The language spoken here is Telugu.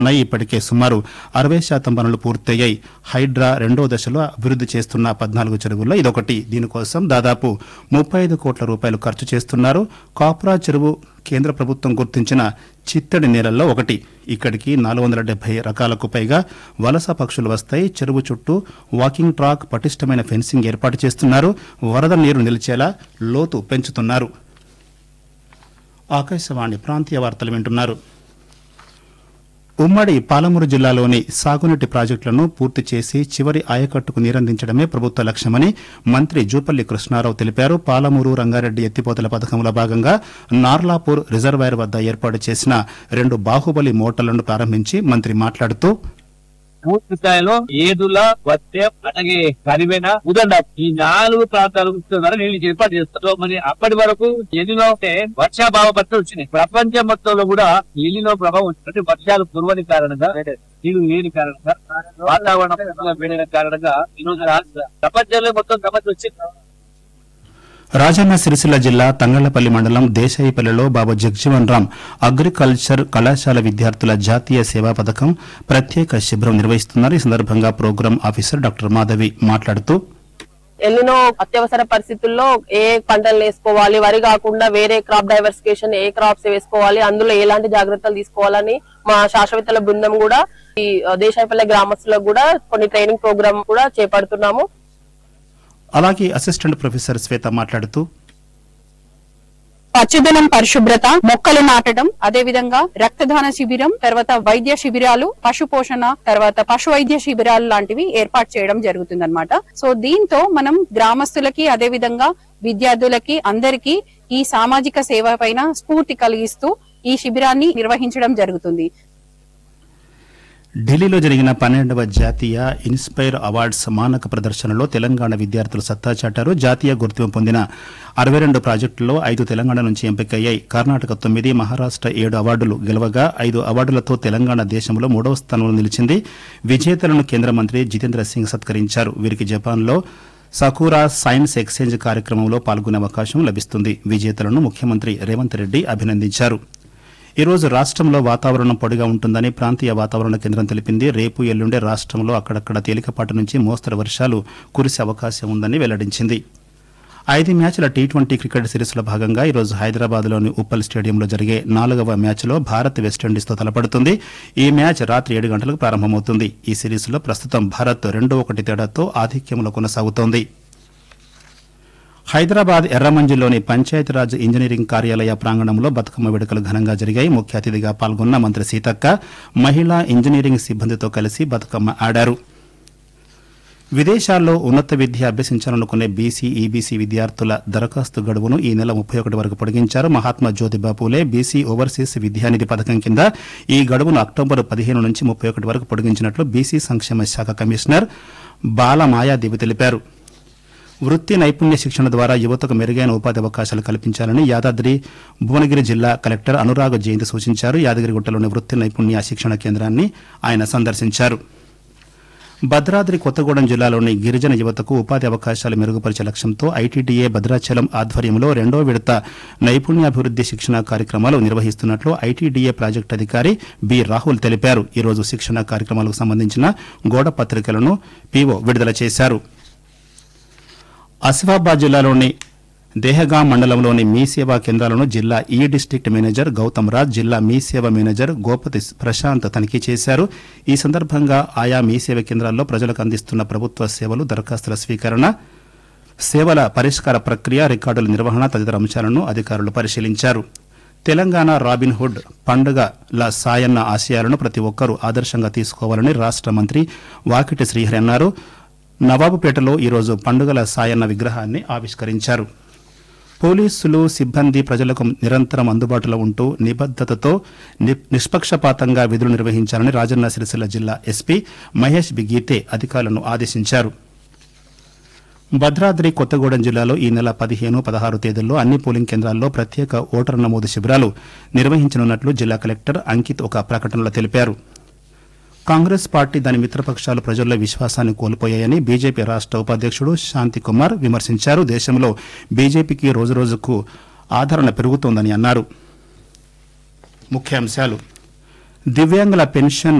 ఉన్నాయి ఇప్పటికే సుమారు అరవై శాతం పనులు పూర్తయ్యాయి హైడ్రా రెండో దశలో అభివృద్ది చేస్తున్న పద్నాలుగు చెరువుల్లో ఇదొకటి దీనికోసం దాదాపు ముప్పై ఐదు కోట్ల రూపాయలు ఖర్చు చేస్తున్నారు కాపురా చెరువు కేంద్ర ప్రభుత్వం గుర్తించిన చిత్తడి నేలల్లో ఒకటి ఇక్కడికి నాలుగు వందల డెబ్బై రకాలకు పైగా వలస పక్షులు వస్తాయి చెరువు చుట్టూ వాకింగ్ ట్రాక్ పటిష్టమైన ఫెన్సింగ్ ఏర్పాటు చేస్తున్నారు వరద నీరు నిలిచేలా లోతు పెంచుతున్నారు ఆకాశవాణి ప్రాంతీయ వార్తలు వింటున్నారు ఉమ్మడి పాలమూరు జిల్లాలోని సాగునీటి ప్రాజెక్టులను పూర్తి చేసి చివరి ఆయకట్టుకు నీరందించడమే ప్రభుత్వ లక్ష్యమని మంత్రి జూపల్లి కృష్ణారావు తెలిపారు పాలమూరు రంగారెడ్డి ఎత్తిపోతల పథకంలో భాగంగా నార్లాపూర్ రిజర్వాయర్ వద్ద ఏర్పాటు చేసిన రెండు బాహుబలి మోటార్లను ప్రారంభించి మంత్రి మాట్లాడుతూ పూర్తి స్థాయిలో ఏదుల వత్తే అట్లాగే కరివేన ఉదండ ఈ నాలుగు ప్రాంతాలకు ద్వారా నీళ్లు ఏర్పాటు చేస్తారు సో మరి అప్పటి వరకు ఎన్నిలో అంటే వర్షాభావ పత్రం వచ్చినాయి ప్రపంచం మొత్తంలో కూడా ఎన్నిలో ప్రభావం వచ్చినట్టు వర్షాలు కురవని కారణంగా నీళ్లు లేని కారణంగా వాతావరణం పెరిగిన కారణంగా ఈ రోజు రాష్ట్ర ప్రపంచంలో మొత్తం సమస్య వచ్చింది రాజన్న సిరిసిల్ల జిల్లా తంగళ్లపల్లి మండలం దేశాయిపల్లిలో బాబా జగ్జీవన్ రామ్ అగ్రికల్చర్ కళాశాల విద్యార్థుల జాతీయ సేవా పథకం ప్రత్యేక శిబిరం నిర్వహిస్తున్నారు ఈ సందర్భంగా ప్రోగ్రాం ఆఫీసర్ డాక్టర్ మాధవి మాట్లాడుతూ ఎన్నో అత్యవసర పరిస్థితుల్లో ఏ పంటలు వేసుకోవాలి వరి కాకుండా వేరే క్రాప్ డైవర్సిఫికేషన్ ఏ క్రాప్స్ వేసుకోవాలి అందులో ఎలాంటి జాగ్రత్తలు తీసుకోవాలని మా శాశ్వతల బృందం కూడా ఈ దేశాయపల్లె గ్రామస్తులకు కూడా కొన్ని ట్రైనింగ్ ప్రోగ్రామ్ కూడా చేపడుతున్నాము అలాగే అసిస్టెంట్ ప్రొఫెసర్ శ్వేత మాట్లాడుతూ పచ్చదనం పరిశుభ్రత మొక్కలు నాటడం అదే విధంగా రక్తదాన శిబిరం తర్వాత వైద్య శిబిరాలు పశు పోషణ తర్వాత పశు వైద్య శిబిరాలు లాంటివి ఏర్పాటు చేయడం జరుగుతుందన్నమాట సో దీంతో మనం గ్రామస్తులకి అదే విధంగా విద్యార్థులకి అందరికీ ఈ సామాజిక సేవ పైన స్ఫూర్తి కలిగిస్తూ ఈ శిబిరాన్ని నిర్వహించడం జరుగుతుంది ఢిల్లీలో జరిగిన పన్నెండవ జాతీయ ఇన్స్పైర్ అవార్డ్స్ మానక ప్రదర్శనలో తెలంగాణ విద్యార్థులు సత్తా చాటారు జాతీయ గుర్తింపు పొందిన అరవై రెండు ప్రాజెక్టుల్లో ఐదు తెలంగాణ నుంచి ఎంపికయ్యాయి కర్ణాటక తొమ్మిది మహారాష్ట్ర ఏడు అవార్డులు గెలవగా ఐదు అవార్డులతో తెలంగాణ దేశంలో మూడవ స్థానంలో నిలిచింది విజేతలను కేంద్ర మంత్రి జితేంద్ర సింగ్ సత్కరించారు వీరికి జపాన్లో సకూరా సైన్స్ ఎక్స్చేంజ్ కార్యక్రమంలో పాల్గొనే అవకాశం లభిస్తుంది విజేతలను ముఖ్యమంత్రి రేవంత్ రెడ్డి అభినందించారు ఈ రోజు రాష్ట్రంలో వాతావరణం పొడిగా ఉంటుందని ప్రాంతీయ వాతావరణ కేంద్రం తెలిపింది రేపు ఎల్లుండే రాష్ట్రంలో అక్కడక్కడ తేలికపాటి నుంచి మోస్తరు వర్షాలు కురిసే అవకాశం ఉందని వెల్లడించింది ఐదు మ్యాచ్ల టీ ట్వంటీ క్రికెట్ సిరీస్లో భాగంగా ఈరోజు హైదరాబాద్లోని ఉప్పల్ స్టేడియంలో జరిగే నాలుగవ మ్యాచ్లో భారత్ వెస్టిండీస్తో తలపడుతుంది ఈ మ్యాచ్ రాత్రి ఏడు గంటలకు ప్రారంభమవుతుంది ఈ సిరీస్లో ప్రస్తుతం భారత్ రెండో ఒకటి తేడాతో ఆధిక్యంలో కొనసాగుతోంది హైదరాబాద్ ఎర్రమంజిల్లోని పంచాయతీరాజ్ ఇంజనీరింగ్ కార్యాలయ ప్రాంగణంలో బతుకమ్మ వేడుకలు ఘనంగా జరిగాయి ముఖ్య అతిథిగా పాల్గొన్న మంత్రి సీతక్క మహిళా ఇంజనీరింగ్ సిబ్బందితో కలిసి బతుకమ్మ ఆడారు విదేశాల్లో ఉన్నత విద్య అభ్యసించాలనుకునే బీసీ ఈబీసీ విద్యార్థుల దరఖాస్తు గడువును ఈ నెల ముప్పై ఒకటి వరకు పొడిగించారు మహాత్మా జ్యోతిబా పూలే బీసీ ఓవర్సీస్ విద్యానిధి పథకం కింద ఈ గడువును అక్టోబర్ పదిహేను నుంచి ముప్పై ఒకటి వరకు పొడిగించినట్లు బీసీ సంక్షేమ శాఖ కమిషనర్ బాల మాయాదేవి తెలిపారు వృత్తి నైపుణ్య శిక్షణ ద్వారా యువతకు మెరుగైన ఉపాధి అవకాశాలు కల్పించాలని యాదాద్రి భువనగిరి జిల్లా కలెక్టర్ అనురాగ్ జయంతి సూచించారు యాదగిరిగుట్టలోని వృత్తి నైపుణ్య శిక్షణ కేంద్రాన్ని ఆయన సందర్శించారు భద్రాద్రి కొత్తగూడెం జిల్లాలోని గిరిజన యువతకు ఉపాధి అవకాశాలు మెరుగుపరిచే లక్ష్యంతో ఐటీడీఏ భద్రాచలం ఆధ్వర్యంలో రెండో విడత నైపుణ్యాభివృద్ది శిక్షణ కార్యక్రమాలు నిర్వహిస్తున్నట్లు ఐటీడీఏ ప్రాజెక్టు అధికారి బి రాహుల్ తెలిపారు ఈరోజు శిక్షణ కార్యక్రమాలకు సంబంధించిన గోడ పత్రికలను పీఓ విడుదల చేశారు ఆసిఫాబాద్ జిల్లాలోని దేహగాం మండలంలోని మీ సేవా కేంద్రాలను జిల్లా ఈ డిస్టిక్ట్ మేనేజర్ గౌతమ్ రాజ్ జిల్లా మీ సేవ మేనేజర్ గోపతి ప్రశాంత్ తనిఖీ చేశారు ఈ సందర్భంగా ఆయా మీ సేవ కేంద్రాల్లో ప్రజలకు అందిస్తున్న ప్రభుత్వ సేవలు దరఖాస్తుల స్వీకరణ సేవల పరిష్కార ప్రక్రియ రికార్డుల నిర్వహణ తదితర అంశాలను అధికారులు పరిశీలించారు తెలంగాణ రాబిన్హుడ్ పండుగల సాయన్న ఆశయాలను ప్రతి ఒక్కరూ ఆదర్శంగా తీసుకోవాలని రాష్ట్ర మంత్రి వాకిటి శ్రీహరి అన్నారు నవాబుపేటలో ఈరోజు పండుగల సాయన్న విగ్రహాన్ని ఆవిష్కరించారు పోలీసులు సిబ్బంది ప్రజలకు నిరంతరం అందుబాటులో ఉంటూ నిబద్దతతో ని- నిష్పక్షపాతంగా విధులు నిర్వహించాలని రాజన్న సిరిసిల్ల జిల్లా ఎస్పీ మహేష్ బిగీతే అధికారులను ఆదేశించారు భద్రాద్రి కొత్తగూడెం జిల్లాలో ఈ నెల పదిహేను పదహారు తేదీల్లో అన్ని పోలింగ్ కేంద్రాల్లో ప్రత్యేక ఓటరు నమోదు శిబిరాలు నిర్వహించనున్నట్లు జిల్లా కలెక్టర్ అంకిత్ ఒక ప్రకటనలో తెలిపారు కాంగ్రెస్ పార్టీ దాని మిత్రపక్షాలు ప్రజల్లో విశ్వాసాన్ని కోల్పోయాయని బీజేపీ రాష్ట్ర ఉపాధ్యక్షుడు శాంతికుమార్ విమర్శించారు దేశంలో బీజేపీకి రోజురోజుకు ఆదరణ పెరుగుతోందని అన్నారు ముఖ్యాంశాలు దివ్యాంగుల పెన్షన్